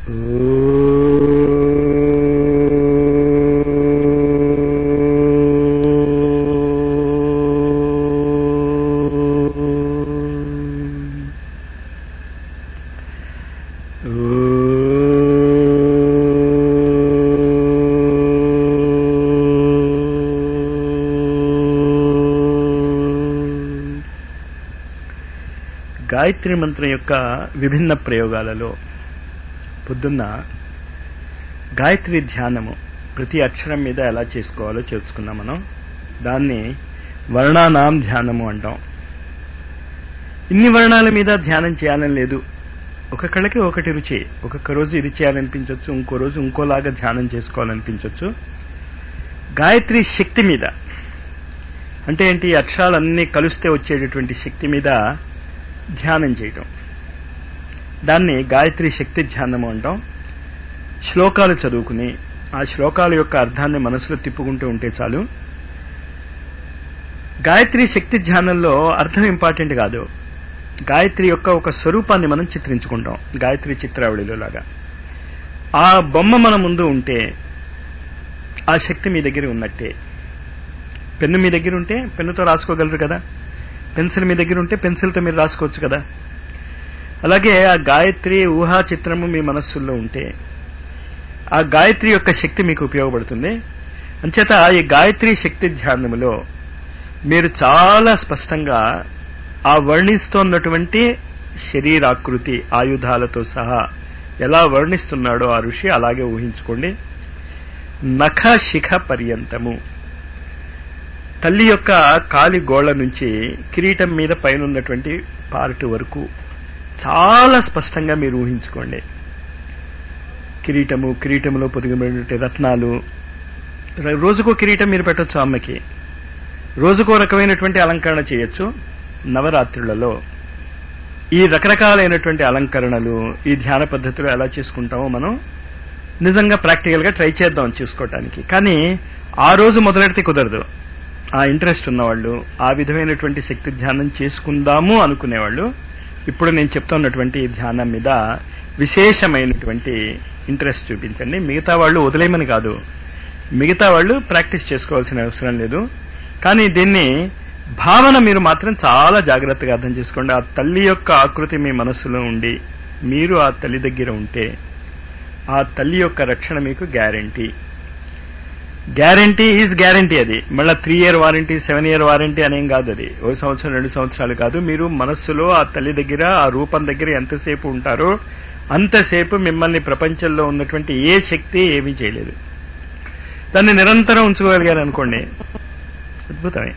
గాయత్రి మంత్రం యొక్క విభిన్న ప్రయోగాలలో పొద్దున్న గాయత్రి ధ్యానము ప్రతి అక్షరం మీద ఎలా చేసుకోవాలో చేసుకున్నాం మనం దాన్ని వర్ణానాం ధ్యానము అంటాం ఇన్ని వర్ణాల మీద ధ్యానం చేయాలని లేదు ఒక్కొక్కళ్ళకి ఒకటి రుచి ఒక్కొక్క రోజు ఇది చేయాలనిపించవచ్చు ఇంకో రోజు ఇంకోలాగా ధ్యానం చేసుకోవాలనిపించవచ్చు గాయత్రి శక్తి మీద అంటే ఏంటి ఈ అక్షరాలన్నీ కలిస్తే వచ్చేటటువంటి శక్తి మీద ధ్యానం చేయటం దాన్ని గాయత్రి శక్తి ధ్యానము అంటాం శ్లోకాలు చదువుకుని ఆ శ్లోకాల యొక్క అర్థాన్ని మనసులో తిప్పుకుంటూ ఉంటే చాలు గాయత్రి శక్తి ధ్యానంలో అర్థం ఇంపార్టెంట్ కాదు గాయత్రి యొక్క ఒక స్వరూపాన్ని మనం చిత్రించుకుంటాం గాయత్రి చిత్రావళిలో లాగా ఆ బొమ్మ మన ముందు ఉంటే ఆ శక్తి మీ దగ్గర ఉన్నట్టే పెన్ను మీ దగ్గర ఉంటే పెన్నుతో రాసుకోగలరు కదా పెన్సిల్ మీ దగ్గర ఉంటే పెన్సిల్తో మీరు రాసుకోవచ్చు కదా అలాగే ఆ గాయత్రి ఊహా చిత్రము మీ మనస్సుల్లో ఉంటే ఆ గాయత్రి యొక్క శక్తి మీకు ఉపయోగపడుతుంది అంచేత ఈ గాయత్రి శక్తి ధ్యానములో మీరు చాలా స్పష్టంగా ఆ వర్ణిస్తోన్నటువంటి శరీరాకృతి ఆయుధాలతో సహా ఎలా వర్ణిస్తున్నాడో ఆ ఋషి అలాగే ఊహించుకోండి నఖ శిఖ పర్యంతము తల్లి యొక్క కాలి గోళ్ల నుంచి కిరీటం మీద పైన ఉన్నటువంటి పార్ట్ వరకు చాలా స్పష్టంగా మీరు ఊహించుకోండి కిరీటము కిరీటములో పొదిగినటువంటి రత్నాలు రోజుకో కిరీటం మీరు పెట్టచ్చు అమ్మకి రోజుకో రకమైనటువంటి అలంకరణ చేయొచ్చు నవరాత్రులలో ఈ రకరకాలైనటువంటి అలంకరణలు ఈ ధ్యాన పద్ధతిలో ఎలా చేసుకుంటామో మనం నిజంగా ప్రాక్టికల్ గా ట్రై చేద్దాం చూసుకోవటానికి కానీ ఆ రోజు మొదలెడితే కుదరదు ఆ ఇంట్రెస్ట్ ఉన్నవాళ్ళు ఆ విధమైనటువంటి శక్తి ధ్యానం చేసుకుందాము అనుకునేవాళ్ళు ఇప్పుడు నేను చెప్తున్నటువంటి ధ్యానం మీద విశేషమైనటువంటి ఇంట్రెస్ట్ చూపించండి మిగతా వాళ్ళు వదిలేయమని కాదు మిగతా వాళ్ళు ప్రాక్టీస్ చేసుకోవాల్సిన అవసరం లేదు కానీ దీన్ని భావన మీరు మాత్రం చాలా జాగ్రత్తగా అర్థం చేసుకోండి ఆ తల్లి యొక్క ఆకృతి మీ మనస్సులో ఉండి మీరు ఆ తల్లి దగ్గర ఉంటే ఆ తల్లి యొక్క రక్షణ మీకు గ్యారంటీ గ్యారంటీ ఈజ్ గ్యారంటీ అది మళ్ళీ three year warranty seven year warranty అనేం కాదు అది ఒక సంవత్సరం రెండు సంవత్సరాలు కాదు మీరు మనస్సులో ఆ తల్లి దగ్గర ఆ రూపం దగ్గర ఎంతసేపు ఉంటారో అంతసేపు మిమ్మల్ని ప్రపంచంలో ఉన్నటువంటి ఏ శక్తి ఏమీ చేయలేదు దాన్ని నిరంతరం ఉంచుకోగలిగారు అనుకోండి అద్భుతమే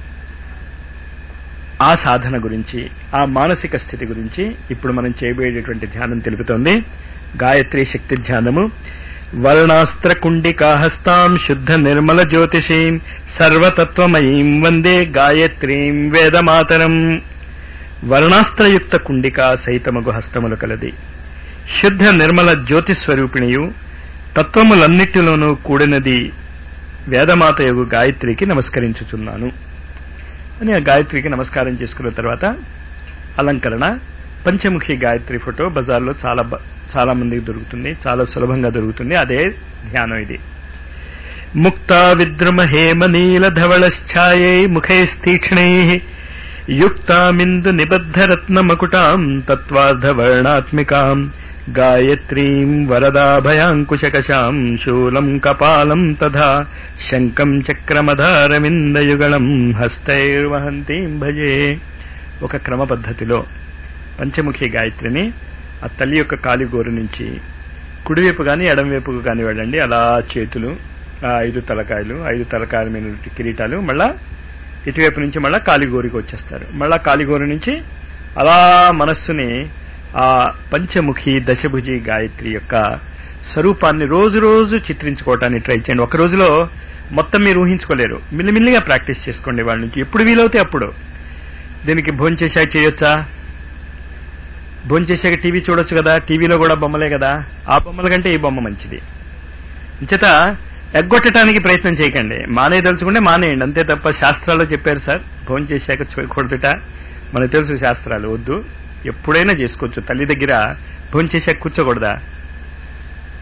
ఆ సాధన గురించి ఆ మానసిక స్థితి గురించి ఇప్పుడు మనం చేయబోయేటటువంటి ధ్యానం తెలుపుతోంది గాయత్రి శక్తి ధ్యానము వర్ణాస్త్ర కుండికాహస్తాం శుద్ధ నిర్మల జ్యోతిషీం సర్వతత్వమయీం వందే గాయత్రీం వేదమాతరం వర్ణాస్త్రయుక్త కుండికా సహితమగు హస్తములు కలది శుద్ధ నిర్మల జ్యోతిస్వరూపిణియు తత్వములన్నిటిలోనూ కూడినది వేదమాత యొక్క గాయత్రికి నమస్కరించుచున్నాను అని ఆ గాయత్రికి నమస్కారం చేసుకున్న తర్వాత అలంకరణ పంచముఖి గాయత్రి ఫోటో బజార్లో చాలా చాలా మందికి దొరుకుతుంది చాలా సులభంగా దొరుకుతుంది అదే ధ్యానం ఇది ముక్త విద్రుమ హేమ నీల ధవళశ్ఛాయై ముఖైస్తీక్ష్ణై యుక్తామిందు నిబద్ధరత్న మకుటాం తత్వార్ధవర్ణాత్మికాం గాయత్రీం వరదాభయాంకుశకశాం శూలం కపాలం తథా శంకం చక్రమధారవిందయుగళం హస్తైర్వహంతీం భజే ఒక క్రమ పద్ధతిలో పంచముఖి గాయత్రిని ఆ తల్లి యొక్క కాలిగోరు నుంచి కుడివైపు కానీ ఎడంవైపుకు కానీ వెళ్ళండి అలా చేతులు ఆ ఐదు తలకాయలు ఐదు తలకాయల మీద కిరీటాలు మళ్ళా ఇటువైపు నుంచి మళ్ళా కాలిగోరికి వచ్చేస్తారు మళ్ళా కాలిగోరు నుంచి అలా మనస్సుని ఆ పంచముఖి దశభుజి గాయత్రి యొక్క స్వరూపాన్ని రోజు రోజు చిత్రించుకోవటానికి ట్రై చేయండి ఒక రోజులో మొత్తం మీరు ఊహించుకోలేరు మిల్లిమిల్లిగా ప్రాక్టీస్ చేసుకోండి వాళ్ళ నుంచి ఎప్పుడు వీలవుతే అప్పుడు దీనికి భోంచేశాక చేయొచ్చా భోంచేశాక టీవీ చూడొచ్చు కదా టీవీలో కూడా బొమ్మలే కదా ఆ బొమ్మల కంటే ఈ బొమ్మ మంచిది అంచేత ఎగ్గొట్టడానికి ప్రయత్నం చేయకండి మానే తెలుసుకుంటే మానేయండి అంతే తప్ప శాస్త్రాల్లో చెప్పారు సార్ భోజనం చేశాక కొడుతుట మనకు తెలుసు శాస్త్రాలు వద్దు ఎప్పుడైనా చేసుకోవచ్చు తల్లి దగ్గర భోజనం చేశాక కూర్చోకూడదా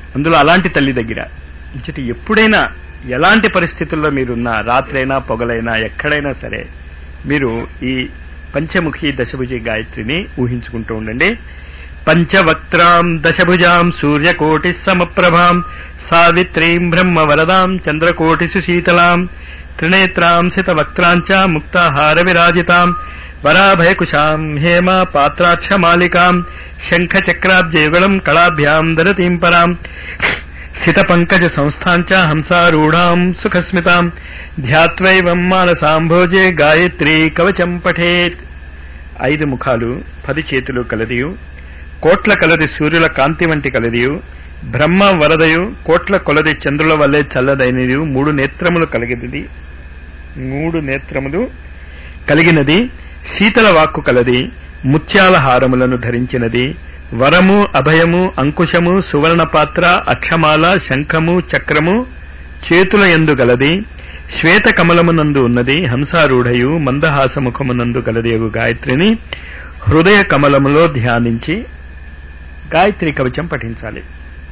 అందులో అలాంటి తల్లి దగ్గర ఇంచటి ఎప్పుడైనా ఎలాంటి పరిస్థితుల్లో మీరున్నా రాత్రైనా పొగలైనా ఎక్కడైనా సరే మీరు ఈ పంచముఖి దశభుజి గాయత్రిని ఊహించుకుంటూ ఉండండి పంచవక్త్రాం దశభుజాం సూర్యకోటి సమప్రభాం సావిత్రీం బ్రహ్మవరదాం చంద్రకోటిసు శీతలాం త్రినేత్రాం సితవక్త్రాంచ ముక్తాహార విరాజితాం వరాభయకుశాం హేమ పాత్రాక్షమాలికాం శంఖచక్రాబ్జయుగళం కళాభ్యాం దరతీం పరాం సితపంకజ సంస్థాంచ హంసారూఢాం సుఖస్మితాం ధ్యాత్వైవం మానసాంభోజే గాయత్రీ కవచం పఠేత్ ఐదు ముఖాలు పది చేతులు కలదియు కోట్ల కలది సూర్యుల కాంతి వంటి కలదియు బ్రహ్మ వరదయు కోట్ల కొలది చంద్రుల వల్లే చల్లదైనది మూడు నేత్రములు కలిగినది మూడు నేత్రములు కలిగినది శీతల వాక్కు కలది ముత్యాల హారములను ధరించినది వరము అభయము అంకుశము సువర్ణ పాత్ర అక్షమాల శంఖము చక్రము చేతుల ఎందు గలది శ్వేత కమలమునందు ఉన్నది హంసారూఢయు మందహాసముఖమునందు గలది గాయత్రిని హృదయ కమలములో ధ్యానించి గాయత్రి కవచం పఠించాలి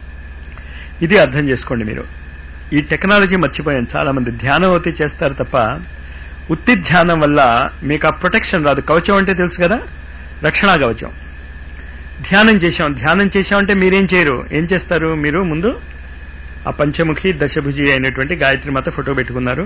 ఇది అర్థం చేసుకోండి మీరు ఈ టెక్నాలజీ మర్చిపోయాం చాలా మంది ధ్యానం అయితే చేస్తారు తప్ప ఉత్తి ధ్యానం వల్ల మీకు ఆ ప్రొటెక్షన్ రాదు కవచం అంటే తెలుసు కదా రక్షణ కవచం ధ్యానం చేశాం ధ్యానం చేశామంటే మీరేం చేయరు ఏం చేస్తారు మీరు ముందు ఆ పంచముఖి దశభుజి అయినటువంటి గాయత్రి మాత ఫోటో పెట్టుకున్నారు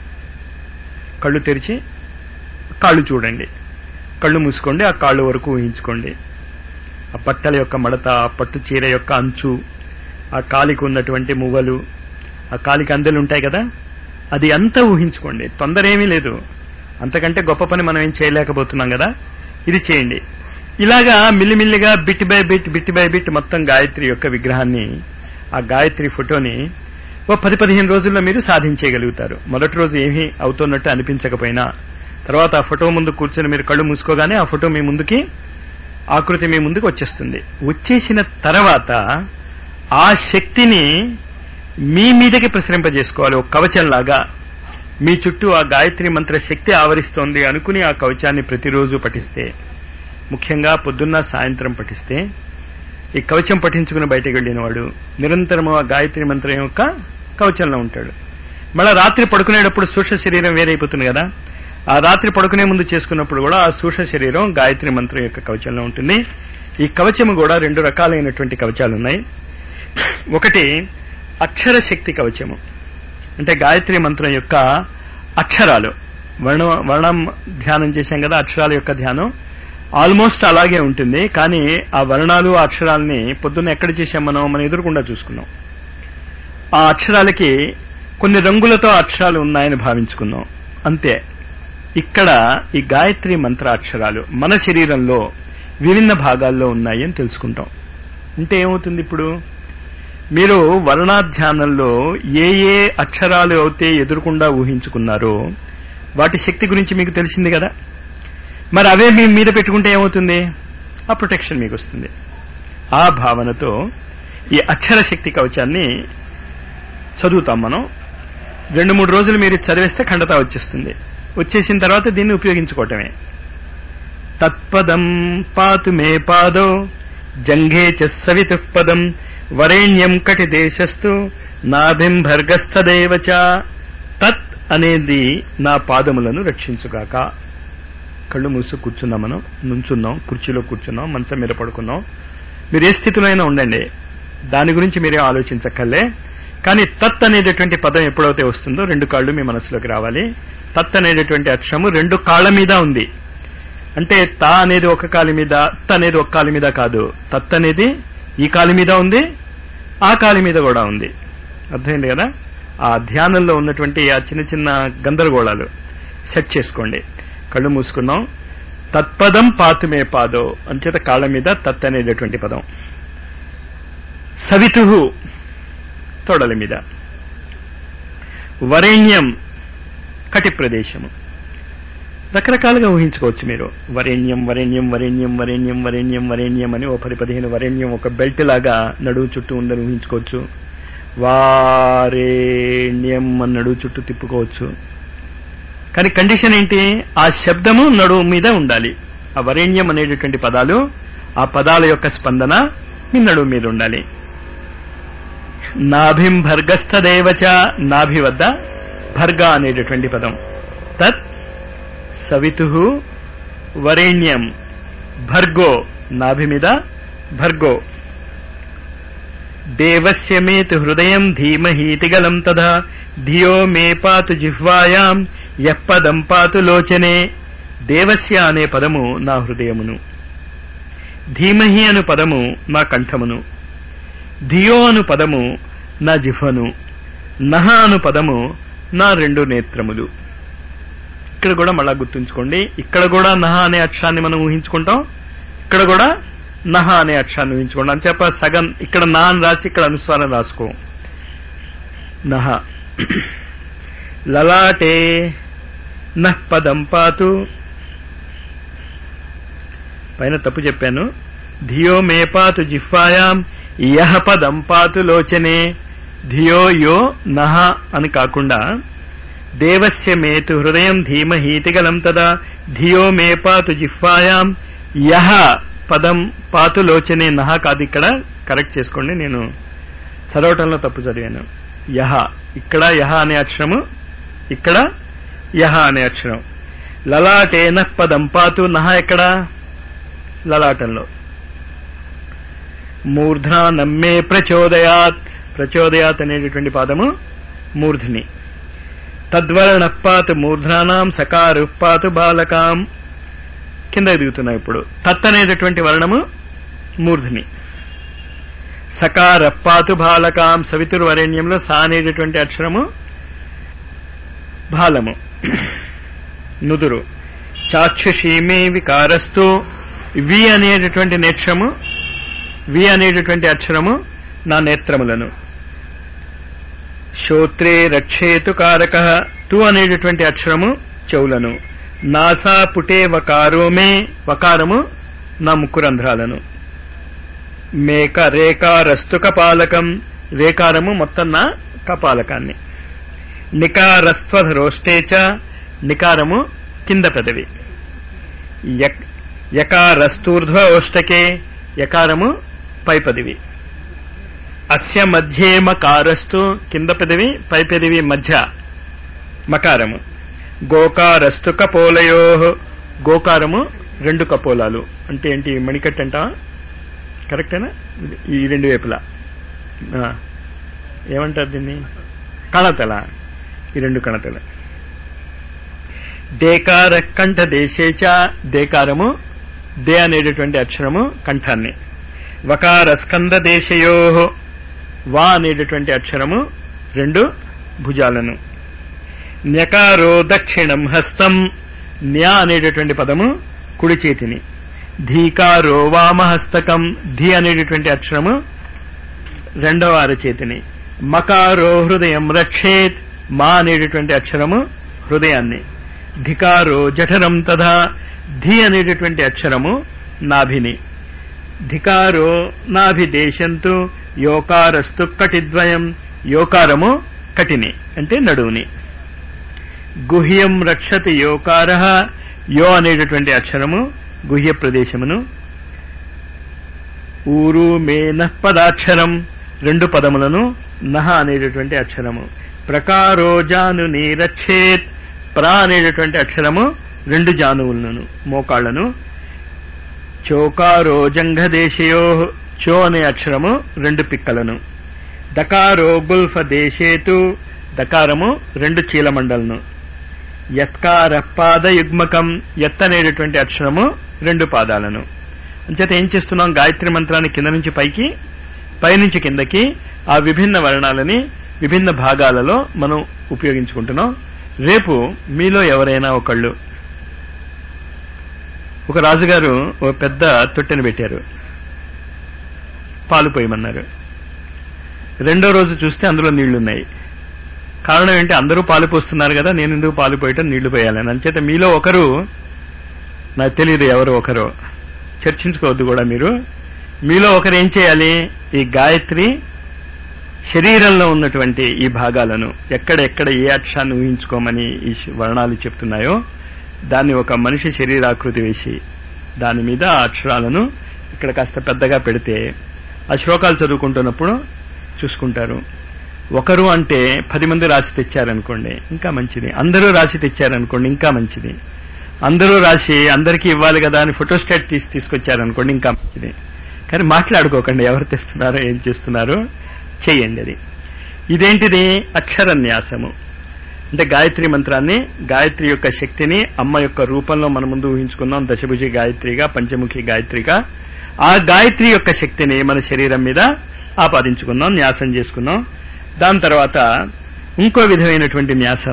కళ్ళు తెరిచి కాళ్ళు చూడండి కళ్ళు మూసుకోండి ఆ కాళ్ళు వరకు ఊహించుకోండి ఆ బట్టల యొక్క మడత ఆ పట్టు చీర యొక్క అంచు ఆ కాలికి ఉన్నటువంటి మువ్వలు ఆ కాలికి అందెలు ఉంటాయి కదా అది అంతా ఊహించుకోండి తొందర ఏమీ లేదు అంతకంటే గొప్ప పని మనం ఏం చేయలేకపోతున్నాం కదా ఇది చేయండి ఇలాగా మిల్లిమిల్లిగా bit by bit bit by bit మొత్తం గాయత్రి యొక్క విగ్రహాన్ని ఆ గాయత్రి ఫోటోని ఓ పది పదిహేను రోజుల్లో మీరు సాధించేయగలుగుతారు మొదటి రోజు ఏమీ అవుతున్నట్టు అనిపించకపోయినా తర్వాత ఆ ఫోటో ముందు కూర్చొని మీరు కళ్ళు మూసుకోగానే ఆ ఫోటో మీ ముందుకి ఆకృతి మీ ముందుకు వచ్చేస్తుంది వచ్చేసిన తర్వాత ఆ శక్తిని మీ మీదకి ప్రసరింపజేసుకోవాలి ఒక కవచంలాగా మీ చుట్టూ ఆ గాయత్రి మంత్ర శక్తి ఆవరిస్తోంది అనుకుని ఆ కవచాన్ని ప్రతిరోజు పఠిస్తే ముఖ్యంగా పొద్దున్న సాయంత్రం పఠిస్తే ఈ కవచం పఠించుకుని బయటకు వెళ్ళిన వాడు నిరంతరము ఆ గాయత్రి మంత్రం యొక్క కవచంలో ఉంటాడు మళ్ళా రాత్రి పడుకునేటప్పుడు సూక్ష్మ శరీరం వేరైపోతుంది కదా ఆ రాత్రి పడుకునే ముందు చేసుకున్నప్పుడు కూడా ఆ సూక్ష్మ శరీరం గాయత్రి మంత్రం యొక్క కవచంలో ఉంటుంది ఈ కవచము కూడా రెండు రకాలైనటువంటి కవచాలు ఉన్నాయి ఒకటి అక్షర శక్తి కవచము అంటే గాయత్రి మంత్రం యొక్క అక్షరాలు వర్ణ వర్ణం ధ్యానం చేశాం కదా అక్షరాల యొక్క ధ్యానం ఆల్మోస్ట్ అలాగే ఉంటుంది కానీ ఆ వర్ణాలు ఆ అక్షరాలని పొద్దున్న ఎక్కడ చేశాం మనం మనం ఎదురుకుండా చూసుకున్నాం ఆ అక్షరాలకి కొన్ని రంగులతో అక్షరాలు ఉన్నాయని భావించుకున్నాం అంతే ఇక్కడ ఈ గాయత్రి మంత్ర అక్షరాలు మన శరీరంలో విభిన్న భాగాల్లో ఉన్నాయి అని తెలుసుకుంటాం అంటే ఏమవుతుంది ఇప్పుడు మీరు వర్ణాధ్యానంలో ఏ ఏ అక్షరాలు అయితే ఎదురుకుండా ఊహించుకున్నారో వాటి శక్తి గురించి మీకు తెలిసింది కదా మరి అవే మీ మీద పెట్టుకుంటే ఏమవుతుంది ఆ ప్రొటెక్షన్ మీకు వస్తుంది ఆ భావనతో ఈ అక్షర శక్తి కవచాన్ని చదువుతాం మనం రెండు మూడు రోజులు మీరు చదివేస్తే ఖండత వచ్చేస్తుంది వచ్చేసిన తర్వాత దీన్ని ఉపయోగించుకోవటమే తత్పదం పాతు మే పాదో జంఘే చ సవితుః పదం వరేణ్యం కటి దేశస్థు నాభిం భర్గస్థదేవచ తత్ అనేది నా పాదములను రక్షించుగాక కళ్ళు మూసు కూర్చున్నాం మనం నుంచున్నాం కుర్చీలో కూర్చున్నాం మంచం మీద పడుకున్నాం మీరు ఏ స్థితిలో అయినా ఉండండి దాని గురించి మీరే ఆలోచించక్కర్లే కానీ తత్ అనేటటువంటి పదం ఎప్పుడైతే వస్తుందో రెండు కాళ్ళు మీ మనసులోకి రావాలి తత్ అనేటటువంటి అక్షరము రెండు కాళ్ళ మీద ఉంది అంటే తా అనేది ఒక కాలి మీద త్ అనేది ఒక కాలి మీద కాదు తత్ అనేది ఈ కాలి మీద ఉంది ఆ కాలి మీద కూడా ఉంది అర్థమైంది కదా ఆ ధ్యానంలో ఉన్నటువంటి ఆ చిన్న చిన్న గందరగోళాలు సెట్ చేసుకోండి కళ్ళు మూసుకున్నాం తత్పదం పాతుమే పాదో అంచేత కాళ్ళ మీద తత్ అనేటటువంటి పదం సవితు తొడల మీద వరేణ్యం కటి ప్రదేశము రకరకాలుగా ఊహించుకోవచ్చు మీరు వరేణ్యం వరేణ్యం వరేణ్యం వరేణ్యం వరేణ్యం వరేణ్యం అని ఓ పది పదిహేను వరేణ్యం ఒక బెల్ట్ లాగా నడువు చుట్టూ ఉందని ఊహించుకోవచ్చు వారేణ్యం అని నడువు చుట్టూ తిప్పుకోవచ్చు కానీ కండిషన్ ఏంటి ఆ శబ్దము నడువు మీద ఉండాలి ఆ వరేణ్యం అనేటటువంటి పదాలు ఆ పదాల యొక్క స్పందన మీ నడువు మీద ఉండాలి నాభిం భర్గస్థదేవచ నాభి వద్ద భర్గ అనేటటువంటి పదం తత్ సవితు వరేణ్యం భర్గో నాభి మీద భర్గో దేవస్య మేతు హృదయం ధీమహీతి గలం తదా ధియో మే పాతు జిహ్వాయాం యప్పదం పాతు లోచనే దేవస్య అనే పదము నా హృదయమును ధీమహి అను పదము నా కంఠమును ధియో అను పదము నా జిహ్వను నహ అను పదము నా రెండు నేత్రములు ఇక్కడ కూడా మళ్ళా గుర్తుంచుకోండి ఇక్కడ కూడా నహ అనే అక్షరాన్ని మనం ఊహించుకుంటాం ఇక్కడ కూడా నహ అనే అక్షరాన్ని ఊహించుకోండి అని చెప్ప సగం ఇక్కడ నా అని రాసి ఇక్కడ అనుస్వారం రాసుకో నహ లలాటే నః పదం పాతు పైన తప్పు చెప్పాను ధియో మే పాతు జిహ్వాయాం యహ పదం పాతు లోచనే ధియో యో నహ అని కాకుండా దేవస్య మేతు హృదయం ధీమహీతిగలం తదా ధియో మే పాతు జిహ్వాయాం యహ పదం పాతు లోచనే నహ కాదు ఇక్కడ కరెక్ట్ చేసుకోండి నేను చదవటంలో తప్పు చదివాను యహ ఇక్కడ యహ అనే అక్షరము ఇక్కడ యహ అనే అక్షరం లలాటేన పదం పాతు నహ ఎక్కడ లలాటంలో మూర్ధనా నమ్మే ప్రచోదయాత్ ప్రచోదయాత్ అనేటటువంటి పాదము మూర్ధిని తద్వర్ణపాత్ మూర్ధనానాం సకారుపాతు బాలకాం కింద దిగుతున్నాయి ఇప్పుడు తత్ అనేటటువంటి వర్ణము మూర్ధిని సకారప్పాతు బాలకాం సవితుర్వరేణ్యంలో సా అనేటటువంటి అక్షరము బాలము నుదురు చాక్షుషీమే వికారస్తు వి అనేటటువంటి నేత్రము వి అనేటటువంటి అక్షరము నా నేత్రములను శ్రోత్రే రక్షేతు కారక తు అనేటటువంటి అక్షరము చెవులను నాసా పుటే వకారో మే వకారము నా ముక్కు రంధ్రాలను మేక రేకారస్తు కపాలకం రేకారము మొత్తం నా కపాలకాన్ని నికారస్త్వధరోష్టేచ నికారము కింద పెదవి యక్- యకారస్తూర్ధ్వ ఓష్టకే యకారము పై పదవి అస్య మధ్యే మకారస్తు కింద పెదవి పై పెదవి మధ్య మకారము గోకారస్తు కపోలయో గోకారము రెండు కపోలాలు అంటే ఏంటి మణికట్టు అంటావా కరెక్టేనా ఈ రెండు వైపులా ఆ. ఏమంటారు దీన్ని కణతల ఈ రెండు కణతల దేకార కంఠ దేశేచ దేకారము దే అనేటటువంటి అక్షరము కంఠాన్ని వకార స్కంద దేశయో వా అనేటటువంటి అక్షరము రెండు భుజాలను న్యకారో దక్షిణం హస్తం న్యా అనేటటువంటి పదము కుడి చేతిని ధీకారో వామహస్తకం ధీ అనేటటువంటి అక్షరము రెండవ అరచేతిని మకారో హృదయం రక్షేత్ మా అనేటటువంటి అక్షరము హృదయాన్ని ధికారో జఠరం తథా ధి అనేటటువంటి అక్షరము నాభిని ధికారో నాభిదేశంతు యోకారస్తు కటిద్వయం యోకారము కటిని అంటే నడువుని గుహ్యం రక్షతి యోకార యో అనేటటువంటి అక్షరము గుహ్య ప్రదేశమును ఊరు మేన పదాక్షరం రెండు పదములను నహ అనేటటువంటి అక్షరము ప్రకారో జాను నీరక్షేత్ ప్రా అనేటటువంటి అక్షరము రెండు జానువులను మోకాళ్లను చోకారో జంఘదేశయో చో అనే అక్షరము రెండు పిక్కలను దకారో గుల్ఫ దేశేతు దకారము రెండు చీలమండలను యత్కార పాద యుగ్మకం ఎత్ అనేటటువంటి అక్షరము రెండు పాదాలను అంచేత ఏం చేస్తున్నాం గాయత్రి మంత్రాన్ని కింద నుంచి పైకి పైనుంచి కిందకి ఆ విభిన్న వర్ణాలని విభిన్న భాగాలలో మనం ఉపయోగించుకుంటున్నాం రేపు మీలో ఎవరైనా ఒకళ్ళు ఒక రాజుగారు ఓ పెద్ద తొట్టెను పెట్టారు పాలు పోయమన్నారు రెండో రోజు చూస్తే అందులో నీళ్లున్నాయి కారణం ఏంటి అందరూ పాలు పోస్తున్నారు కదా నేను ఎందుకు పాలు పోయటం నీళ్లు పోయాలని అంచేత మీలో ఒకరు నాకు తెలియదు ఎవరు ఒకరు చర్చించుకోవద్దు కూడా మీరు మీలో ఒకరు ఏం చేయాలి ఈ గాయత్రి శరీరంలో ఉన్నటువంటి ఈ భాగాలను ఎక్కడెక్కడ ఏ అక్షరాన్ని ఊహించుకోమని ఈ శ- వర్ణాలు చెప్తున్నాయో దాన్ని ఒక మనిషి శరీరాకృతి వేసి దాని మీద ఆ అక్షరాలను ఇక్కడ కాస్త పెద్దగా పెడితే ఆ శ్లోకాలు చదువుకుంటున్నప్పుడు చూసుకుంటారు ఒకరు అంటే పది మంది రాసి తెచ్చారనుకోండి ఇంకా మంచిది అందరూ రాసి తెచ్చారనుకోండి ఇంకా మంచిది అందరూ రాసి అందరికీ ఇవ్వాలి కదా అని ఫోటోస్టాట్ తీసి తీసుకొచ్చారనుకోండి ఇంకా మంచిది కానీ మాట్లాడుకోకండి ఎవరు తెస్తున్నారో ఏం చేస్తున్నారో చెయ్యండి అది ఇదేంటిది అక్షరన్యాసము అంటే గాయత్రి మంత్రాన్ని గాయత్రి యొక్క శక్తిని అమ్మ యొక్క రూపంలో మన ముందు ఊహించుకున్నాం దశభుజి గాయత్రిగా పంచముఖి గాయత్రిగా ఆ గాయత్రి యొక్క శక్తిని మన శరీరం మీద ఆపాదించుకున్నాం న్యాసం చేసుకున్నాం దాని తర్వాత ఇంకో విధమైనటువంటి న్యాసం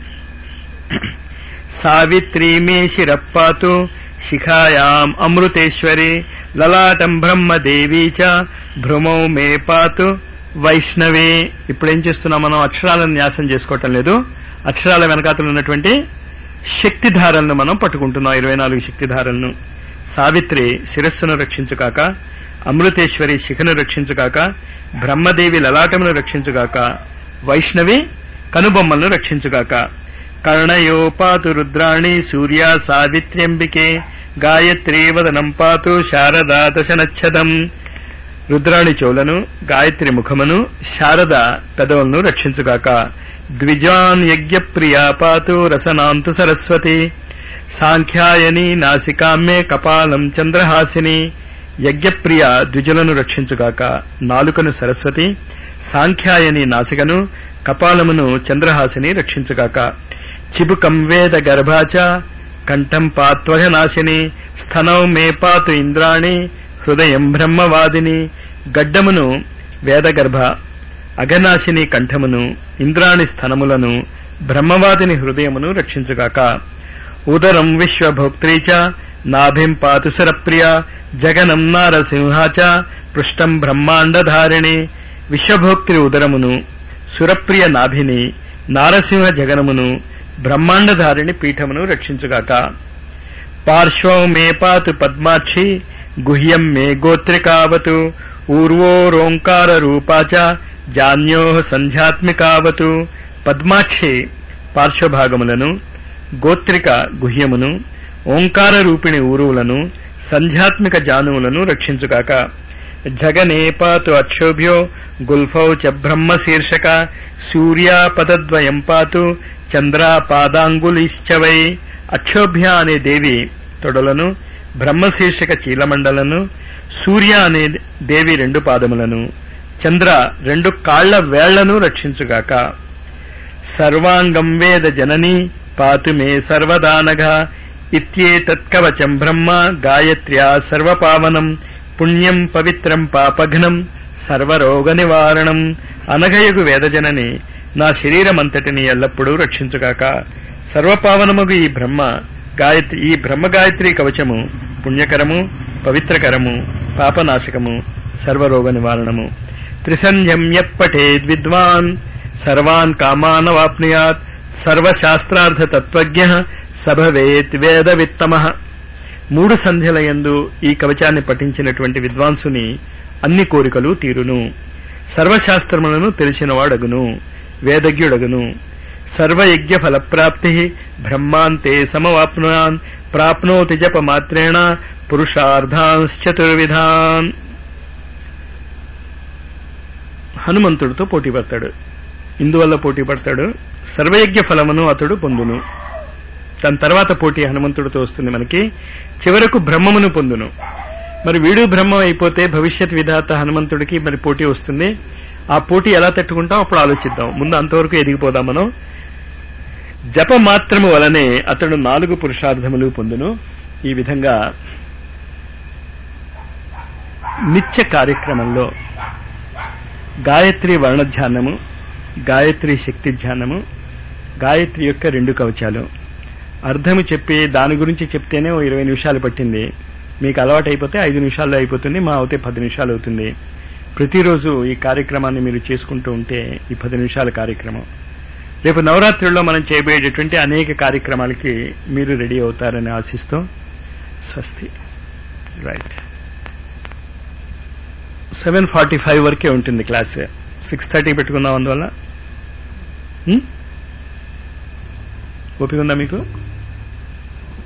సావిత్రి మే శిరప్పాతు శిఖాయాం అమృతేశ్వరి లలాటం బ్రహ్మదేవీ చ భ్రమౌ మే పాతు వైష్ణవే ఇప్పుడేం చేస్తున్నాం మనం అక్షరాలను న్యాసం చేసుకోవటం లేదు అక్షరాల వెనకాతలు ఉన్నటువంటి శక్తిధారలను మనం పట్టుకుంటున్నాం ఇరవై నాలుగు శక్తిధారలను సావిత్రి శిరస్సును రక్షించుకాక అమృతేశ్వరి శిఖను రక్షించుకాక బ్రహ్మదేవి లలాటమును రక్షించుగాక వైష్ణవి కనుబొమ్మలను రక్షించుగాక కర్ణయో పాతు రుద్రాణి సూర్య సావిత్ర్యంబికే గాయత్రీ వదనం పాతు శారదా దశనచ్చదం రుద్రాణి చెవులను గాయత్రి ముఖమును శారద పెదవులను రక్షించుగాక ద్విజాన్ యజ్ఞప్రియా పాతు రసనాంతు సరస్వతి సాంఖ్యాయని నాసికామ్మే కపాలం చంద్రహాసిని యజ్ఞప్రియ ద్విజులను రక్షించుగాక నాలుకను సరస్వతి సాంఖ్యాయని నాసికను కపాలమును చంద్రహాసిని రక్షించుగాక చిబుకం వేద గర్భాచ కంఠం పాత్వహనాశిని స్థనౌ మే పాతు ఇంద్రాణి హృదయం బ్రహ్మవాదిని గడ్డమును వేదగర్భ అఘనాశిని కంఠమును ఇంద్రాణి స్థనములను బ్రహ్మవాదిని హృదయమును రక్షించుగాక ఉదరం విశ్వభోక్త్రీ చ నాభిం పాతు సరప్రియ జగనం నారసింహాచ పృష్టం బ్రహ్మాండధారిణి విశ్వభోక్త్రి ఉదరమును సురప్రియ నాభిని నారసింహ జగనమును బ్రహ్మాండధారిణి పీఠమును రక్షించుగాక పార్శ్వం మే పాతు పద్మాక్షి గుహ్యం మే గోత్రికావతు ఊర్వోరోంకార రూపాచ జాన్యో సంధ్యాత్మికావతు పద్మాక్షి పార్శ్వభాగములను గోత్రిక గుహ్యమును ఓంకార రూపిణి ఊరువులను సంధ్యాత్మిక జానువులను రక్షించుగాక జగనే పాతు అక్షోభ్యో గుల్ఫౌ చ బ్రహ్మ శీర్షక సూర్యాపదద్వయం పాతు చంద్రాపాదాంగులిశ్చవై అక్షోభ్య అనే దేవి తొడలను బ్రహ్మశీర్షక చీలమండలను సూర్య అనే దేవి రెండు పాదములను చంద్ర రెండు కాళ్ల వేళ్లను రక్షించుగాక సర్వాంగం వేద జనని పాతు మే సర్వదానఘ ఇత్యేతత్కవచం బ్రహ్మ గాయత్ర్యా సర్వపావనం పుణ్యం పవిత్రం పాపఘ్నం సర్వరోగ నివారణం అనఘయగు వేదజనని నా శరీరమంతటిని ఎల్లప్పుడూ రక్షించుగాక సర్వపావనముగు ఈ బ్రహ్మ గాయత్రి ఈ బ్రహ్మ గాయత్రి కవచము పుణ్యకరము పవిత్రకరము పాపనాశకము సర్వరోగ నివారణము త్రిసంధ్యం యప్పటేద్ విద్వాన్ సర్వాన్ కామానవాప్నుయాత్ సర్వశాస్త్రార్థ తత్వజ్ఞ సభవేత్ వేద విత్తమ మూడు సంధ్యలయందు ఈ కవచాన్ని పఠించినటువంటి విద్వాంసుని అన్ని కోరికలు తీరును సర్వశాస్త్రములను తెలిసినవాడగును వేదజ్ఞుడగును సర్వయజ్ఞ ఫలప్రాప్తి బ్రహ్మాంతే సమవాప్నుయాన్ ప్రాప్నోతి జప మాత్రేణ పురుషార్థాంశ్చతుర్విధాన్ హనుమంతుడితో పోటీ పడతాడు ఇందువల్ల పోటీ పడతాడు సర్వయజ్ఞ ఫలమును అతడు పొందును దాని తర్వాత పోటీ హనుమంతుడితో వస్తుంది మనకి చివరకు బ్రహ్మమును పొందును మరి వీడు బ్రహ్మం అయిపోతే భవిష్యత్ విధాత హనుమంతుడికి మరి పోటీ వస్తుంది ఆ పోటీ ఎలా తట్టుకుంటాం అప్పుడు ఆలోచిద్దాం ముందు అంతవరకు ఎదిగిపోదాం మనం జప మాత్రము వలనే అతడు నాలుగు పురుషార్థములు పొందును ఈ విధంగా నిత్య కార్యక్రమంలో గాయత్రి వర్ణ ధ్యానము గాయత్రి శక్తి ధ్యానము గాయత్రి యొక్క రెండు కవచాలు అర్థము చెప్పి దాని గురించి చెప్తేనే ఓ ఇరవై నిమిషాలు పట్టింది మీకు అలవాటు అయిపోతే ఐదు నిమిషాల్లో అయిపోతుంది మా అవుతే పది నిమిషాలు అవుతుంది ప్రతిరోజు ఈ కార్యక్రమాన్ని మీరు చేసుకుంటూ ఉంటే ఈ పది నిమిషాల కార్యక్రమం రేపు నవరాత్రుల్లో మనం చేయబోయేటటువంటి అనేక కార్యక్రమాలకి మీరు రెడీ అవుతారని ఆశిస్తూ స్వస్తి రైట్ సెవెన్ ఫార్టీ ఫైవ్ వరకే ఉంటుంది క్లాస్ సిక్స్ థర్టీ పెట్టుకుందాం అందువల్ల ఓపిక ఉందా మీకు